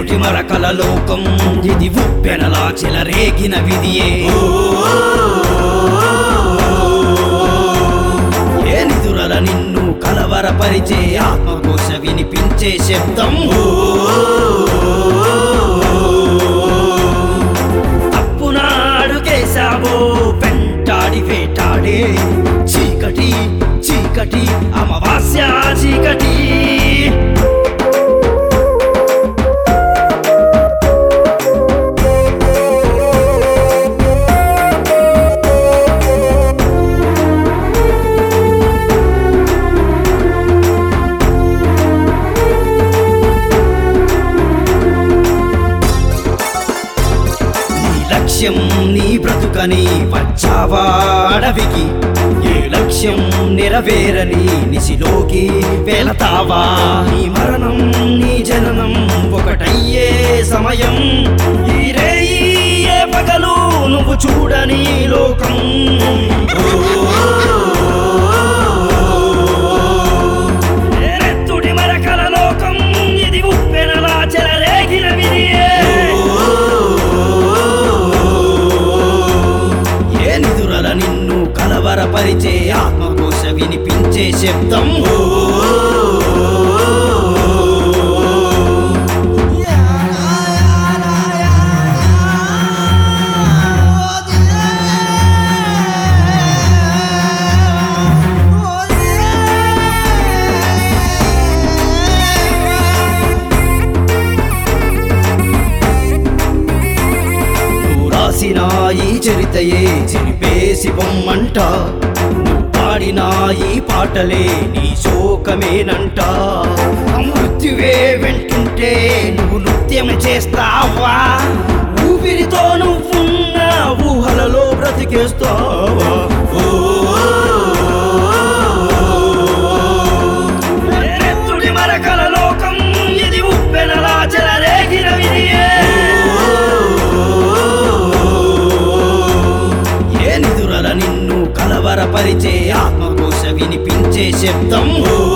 నెత్తుటి మరకల లోకం ఇది ఉప్పెనలా చెలరేగిన విధియే ఏ నిదురల నిన్ను కలవరపరిచే ఆత్మకోశ వినిపించే శబ్దం తప్పునాడు కేశావో వెంటాడి వేటాడే చీకటి చీకటి అమావాస్య చీకటి నీ లక్ష్యం నీ బ్రతుకని వచ్చావా అడవికి ఏ లక్ష్యం నెరవేరని నిశిలోకి వెళతావా నీ మరణం నీ జననం ఒకటయ్యే సమయం ఈ రేయి ఏ పగలు నువ్వు చూడని లోకం నెత్తుడి మరకల లోకం ఇది ఉప్పెనలా చెలరేగిన విధియే ఏ నిదురల నిన్ను కలవరపరిచే ఆత్మకోశ వినిపించే శబ్దం నువ్వు రాసిన ఈ చరితయే చెరిపేసి బొమ్మంట నువ్వు పాడిన ఈ పాటలే నీ శోకమేనంట మృత్యువే వెంటుంటే నువ్వు నృత్యం చేస్తావా ఊపిరితో నువ్వున్న ఊహలలో బ్రతికేస్తావా నెత్తుడి మరకల లోకం ఇది ఉప్పెనలా చెలరేగిన విధియే ఏ నిదురల నిన్ను కలవరపరిచే ఆత్మకోశ వినిపించే శబ్దం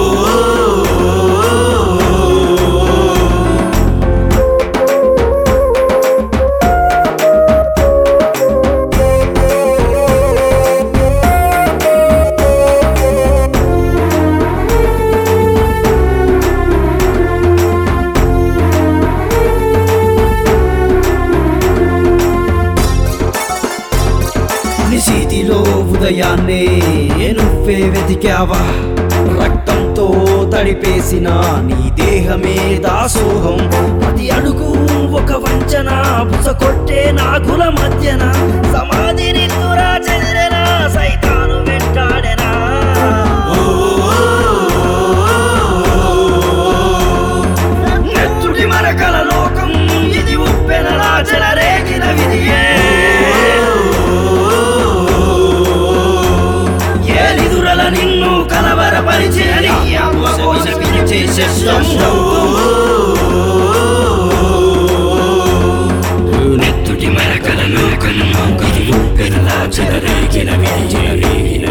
నిశీతిలో ఉదయాన్నే నువ్వే వెతికావా రక్తంతో తడిపేసిన నీ దేహమే దాసోహం ప్రతి అడుగు ఒక వంచన బుస కొట్టే నాగుల మధ్యన సమాధిని తురా చెదిరెనా సైతాను వెంటాడెనా నెత్తుడి మరకల లోకం ఇది ఉప్పెనలా చెలరేగిన విధియే ఏలిదురల నిన్ను కలవరపరిచే ఆత్మకోశ వినిచే శబ్దం నెత్తుటి మరకల లోకం ఇది ఉప్పెనలా చెలరేగిన విధియే